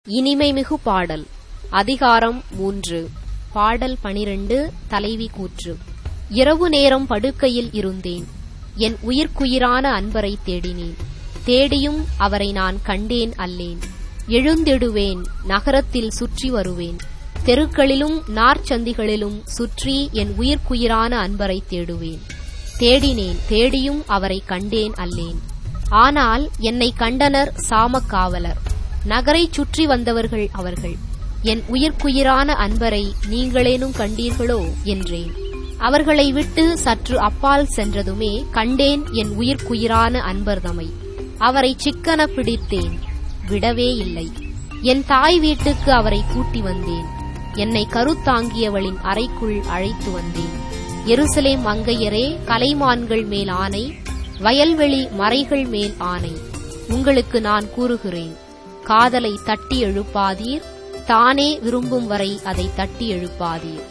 இனிமைமிகு பாடல் அதிகாரம் மூன்று பாடல் பனிரெண்டு தலைவி கூற்று இரவு நேரம் படுக்கையில் இருந்தேன் என் உயிர்க்குயிரான அன்பரை தேடினேன் தேடியும் அவரை நான் கண்டேன் அல்லேன் எழுந்திடுவேன் நகரத்தில் சுற்றி வருவேன் தெருக்களிலும் நார்ச்சந்திகளிலும் சுற்றி என் உயிர்க்குயிரான அன்பரை தேடுவேன் தேடினேன் தேடியும் அவரை கண்டேன் அல்லேன் ஆனால் என்னை கண்டனர் சாமக்காவலர் நகரைச் சுற்றி வந்தவர்கள் அவர்கள் என் உயிர்க்குயிரான அன்பரை நீங்களேனும் கண்டீர்களோ என்றேன் அவர்களை விட்டு சற்று அப்பால் சென்றதுமே கண்டேன் என் உயிர்க்குயிரான அன்பர்தமை அவரை சிக்கன பிடித்தேன் விடவே இல்லை என் தாய் வீட்டுக்கு அவரை கூட்டி வந்தேன் என்னை கருத்தாங்கியவளின் அறைக்குள் அழைத்து வந்தேன் எருசலேம் மங்கையரே கலைமான்கள் மேல் ஆணை வயல்வெளி மறைகள் மேல் ஆணை உங்களுக்கு நான் கூறுகிறேன் காதலை தட்டி எழுப்பாதீர் தானே விரும்பும் வரை அதை தட்டி எழுப்பாதீர்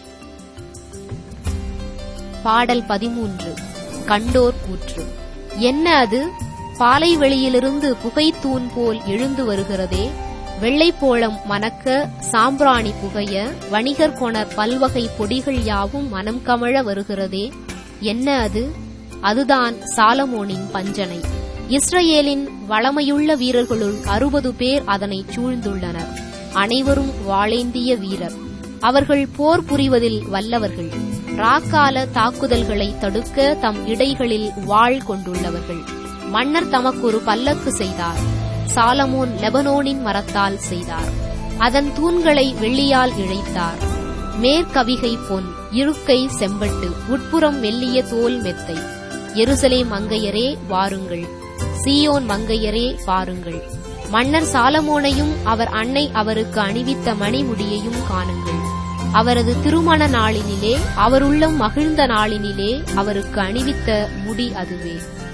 பாடல் பதிமூன்று கண்டோர் கூற்று என்ன அது பாலைவெளியிலிருந்து புகைத்தூண் போல் எழுந்து வருகிறதே வெள்ளைப்போளம் மணக்க சாம்பிராணி புகைய வணிகர் கொணர் பல்வகை பொடிகள் யாவும் மனம் கமழ வருகிறதே என்ன அது அதுதான் சாலமோனின் பஞ்சனை இஸ்ரவேலின் வளமையுள்ள வீரர்களுள் அறுபது பேர் அதனை சூழ்ந்துள்ளனர் அனைவரும் வாளேந்திய வீரர் அவர்கள் போர் புரிவதில் வல்லவர்கள் ராக்கால தாக்குதல்களை தடுக்க தம் இடைகளில் வாள் கொண்டுள்ளவர்கள் மன்னர் தமக்கு ஒரு பல்லக்கு செய்தார் சாலமோன் லெபனோனின் மரத்தால் செய்தார் அதன் தூண்களை வெள்ளியால் இழைத்தார் மேற்கவிகை பொன் இருக்கை செம்பட்டு உட்புறம் மெல்லிய தோல் மெத்தை எருசலேம் மங்கையரே வாருங்கள் சீயோன் மங்கையரே பாருங்கள் மன்னர் சாலமோனையும் அவர் அன்னை அவருக்கு அணிவித்த மணிமுடியையும் காணுங்கள் அவரது திருமண நாளினிலே அவருள்ளம் மகிழ்ந்த நாளினிலே அவருக்கு அணிவித்த முடி அதுவே